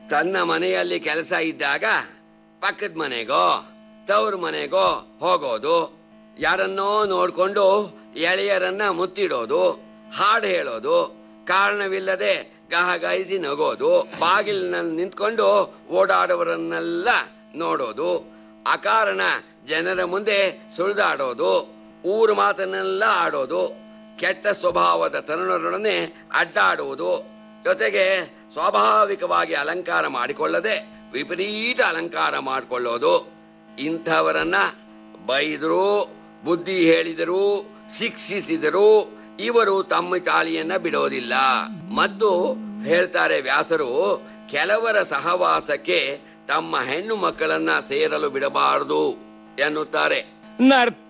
ತನ್ನ ಮನೆಯಲ್ಲಿ ಕೆಲಸ ಇದ್ದಾಗ ಪಕ್ಕದ ಮನೆಗೋ ತವ್ರ ಮನೆಗೋ ಹೋಗೋದು ಯಾರನ್ನೋ ನೋಡ್ಕೊಂಡು ಎಳೆಯರನ್ನ ಮುತ್ತಿಡೋದು ಹಾಡು ಹೇಳೋದು ಕಾರಣವಿಲ್ಲದೆ ಗಹಗಾಯಿಸಿ ನಗೋದು ಬಾಗಿಲಿನಲ್ಲಿ ನಿಂತ್ಕೊಂಡು ಓಡಾಡುವರನ್ನೆಲ್ಲ ನೋಡೋದು ಅಕಾರಣ ಜನರ ಮುಂದೆ ಸುಳಿದಾಡೋದು ಊರು ಮಾತನ್ನೆಲ್ಲ ಆಡೋದು ಕೆಟ್ಟ ಸ್ವಭಾವದ ತರುಣರೊಡನೆ ಅಡ್ಡಾಡುವುದು ಜೊತೆಗೆ ಸ್ವಾಭಾವಿಕವಾಗಿ ಅಲಂಕಾರ ಮಾಡಿಕೊಳ್ಳದೆ ವಿಪರೀತ ಅಲಂಕಾರ ಮಾಡಿಕೊಳ್ಳೋದು ಇಂಥವರನ್ನ ಬೈದರು ಬುದ್ಧಿ ಹೇಳಿದರು ಶಿಕ್ಷಿಸಿದರು ಇವರು ತಮ್ಮ ತಾಳಿಯನ್ನ ಬಿಡೋದಿಲ್ಲ ಮತ್ತು ಹೇಳ್ತಾರೆ ವ್ಯಾಸರು ಕೆಲವರ ಸಹವಾಸಕ್ಕೆ ತಮ್ಮ ಹೆಣ್ಣು ಮಕ್ಕಳನ್ನ ಸೇರಲು ಬಿಡಬಾರದು ಎನ್ನುತ್ತಾರೆ ನರ್ತ